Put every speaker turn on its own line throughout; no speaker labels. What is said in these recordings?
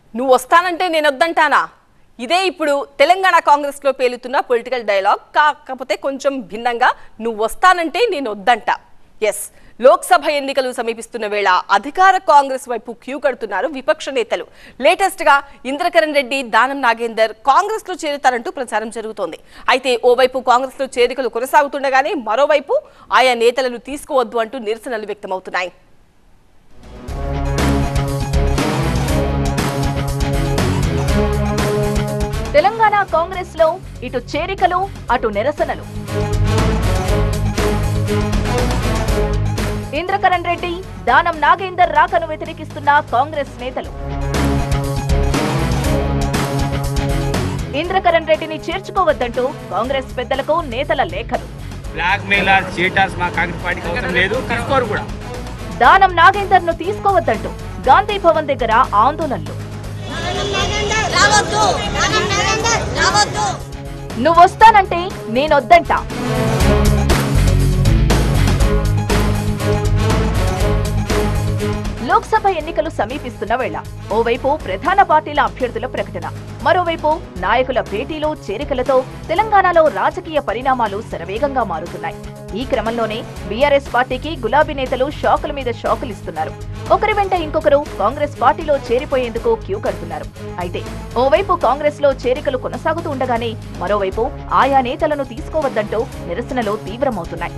నువ్వు వస్తానంటే నేను వద్దంటానా ఇదే ఇప్పుడు తెలంగాణ కాంగ్రెస్లో పేలుతున్న పొలిటికల్ డైలాగ్ కాకపోతే కొంచెం భిన్నంగా నువ్వు వస్తానంటే నేను వద్దంట ఎస్ లోక్సభ ఎన్నికలు సమీపిస్తున్న వేళ అధికార కాంగ్రెస్ వైపు క్యూ కడుతున్నారు విపక్ష నేతలు లేటెస్ట్ గా ఇంద్రకరణ్ రెడ్డి దానం నాగేందర్ కాంగ్రెస్ లో చేరుతారంటూ ప్రచారం జరుగుతోంది అయితే ఓవైపు కాంగ్రెస్ లో చేరికలు కొనసాగుతుండగానే మరోవైపు ఆయా నేతలను తీసుకోవద్దు అంటూ నిరసనలు వ్యక్తమవుతున్నాయి
తెలంగాణ కాంగ్రెస్ లో ఇటు చేరికలు అటు నిరసనలు ఇంద్రకరణ్ రెడ్డి దానం నాగేందర్ రాకను వ్యతిరేకిస్తున్న కాంగ్రెస్ నేతలు ఇంద్రకరణ్ రెడ్డిని చేర్చుకోవద్దంటూ కాంగ్రెస్ పెద్దలకు నేతల లేఖలు
బ్లాక్ మెయిలర్ చీటర్స్ మా కాంగ్రెస్ పార్టీకి అవసరం లేదు తీసుకోరు కూడా
దానం నాగేందర్ ను తీసుకోవద్దంటూ గాంధీ భవన్ దగ్గర ఆందోళనలు
రావద్దు రావద్దు
నువ్వొస్తానంటే నేనొద్దంటా లోక్సభ ఎన్నికలు సమీపిస్తున్న వేళ ఓవైపు ప్రధాన పార్టీల అభ్యర్థుల ప్రకటన మరోవైపు నాయకుల భేటీలు చేరికలతో తెలంగాణలో రాజకీయ పరిణామాలు శరవేగంగా మారుతున్నాయి ఈ క్రమంలోనే బీఆర్ఎస్ పార్టీకి గులాబీ నేతలు షాకుల మీద షాకులు ఇస్తున్నారు ఒకరి వెంట ఇంకొకరు కాంగ్రెస్ పార్టీలో చేరిపోయేందుకు క్యూ కడుతున్నారు అయితే ఓవైపు కాంగ్రెస్ లో చేరికలు కొనసాగుతూ ఉండగానే మరోవైపు ఆయా నేతలను తీసుకోవద్దంటూ నిరసనలు తీవ్రమవుతున్నాయి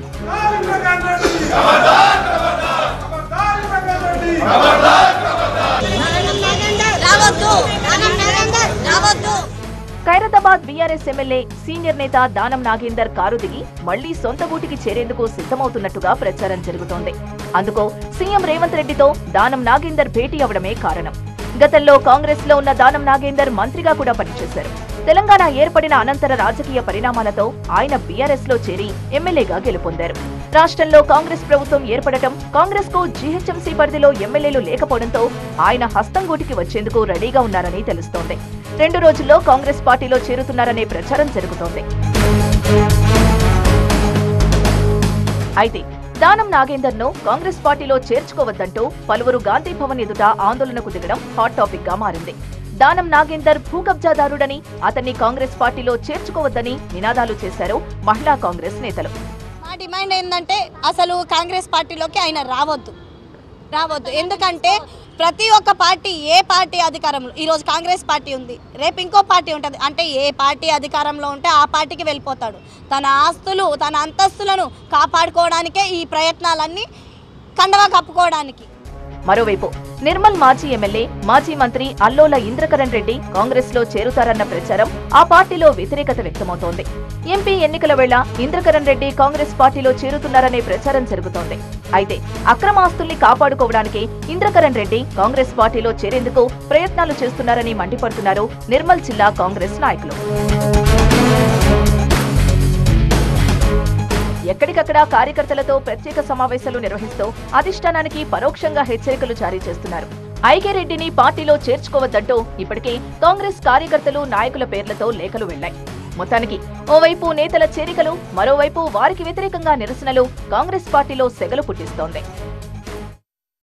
రావద్దు రావద్దు
ఖైరతాబాద్ బీఆర్ఎస్ ఎమ్మెల్యే సీనియర్ నేత దానం నాగేందర్ కారు దిగి మళ్లీ సొంత గూటికి చేరేందుకు సిద్ధమవుతున్నట్టుగా ప్రచారం జరుగుతోంది అందుకు సీఎం రేవంత్ రెడ్డితో దానం నాగేందర్ భేటీ అవడమే కారణం గతంలో కాంగ్రెస్ లో ఉన్న దానం నాగేందర్ మంత్రిగా కూడా పనిచేశారు తెలంగాణ ఏర్పడిన అనంతర రాజకీయ పరిణామాలతో ఆయన బీఆర్ఎస్ లో చేరి ఎమ్మెల్యేగా గెలుపొందారు రాష్ట్రంలో కాంగ్రెస్ ప్రభుత్వం ఏర్పడటం కాంగ్రెస్ కు జీహెచ్ఎంసీ పరిధిలో ఎమ్మెల్యేలు లేకపోవడంతో ఆయన హస్తం గూటికి వచ్చేందుకు రెడీగా ఉన్నారని తెలుస్తోంది రెండు రోజుల్లో కాంగ్రెస్ పార్టీలో చేరుతున్నారనే ప్రచారం జరుగుతోంది అయితే దానం నాగేందర్ ను కాంగ్రెస్ పార్టీలో చేర్చుకోవద్దంటూ పలువురు గాంధీ భవన్ ఎదుట ఆందోళనకు దిగడం హాట్ టాపిక్ గా మారింది దానం నాగేందర్ భూ కబ్జాదారుడని అతన్ని కాంగ్రెస్ పార్టీలో చేర్చుకోవద్దని నినాదాలు చేశారు మహిళా కాంగ్రెస్ నేతలు
మా డిమాండ్ ఏంటంటే అసలు కాంగ్రెస్ పార్టీలోకి ఆయన రావద్దు రావద్దు ఎందుకంటే ప్రతి ఒక్క పార్టీ ఏ పార్టీ అధికారంలో ఈరోజు కాంగ్రెస్ పార్టీ ఉంది రేపు ఇంకో పార్టీ ఉంటుంది అంటే ఏ పార్టీ అధికారంలో ఉంటే ఆ పార్టీకి వెళ్ళిపోతాడు తన ఆస్తులు తన అంతస్తులను కాపాడుకోవడానికే ఈ ప్రయత్నాలన్నీ కండవా కప్పుకోవడానికి
మరోవైపు నిర్మల్ మాజీ ఎమ్మెల్యే మాజీ మంత్రి అల్లోల ఇంద్రకరణ్ రెడ్డి కాంగ్రెస్ లో చేరుతారన్న ప్రచారం ఆ పార్టీలో వ్యతిరేకత వ్యక్తమవుతోంది ఎంపీ ఎన్నికల వేళ ఇంద్రకరణ్ రెడ్డి కాంగ్రెస్ పార్టీలో చేరుతున్నారనే ప్రచారం జరుగుతోంది అయితే అక్రమాస్తుల్ని కాపాడుకోవడానికి ఇంద్రకరణ్ రెడ్డి కాంగ్రెస్ పార్టీలో చేరేందుకు ప్రయత్నాలు చేస్తున్నారని మండిపడుతున్నారు నిర్మల్ జిల్లా కాంగ్రెస్ నాయకులు ఎక్కడికక్కడ కార్యకర్తలతో ప్రత్యేక సమావేశాలు నిర్వహిస్తూ అధిష్టానానికి పరోక్షంగా హెచ్చరికలు జారీ చేస్తున్నారు ఐకేరెడ్డిని పార్టీలో చేర్చుకోవద్దంటూ ఇప్పటికే కాంగ్రెస్ కార్యకర్తలు నాయకుల పేర్లతో లేఖలు వెళ్లాయి మొత్తానికి ఓవైపు నేతల చేరికలు మరోవైపు వారికి వ్యతిరేకంగా నిరసనలు కాంగ్రెస్ పార్టీలో సెగలు పుట్టిస్తోంది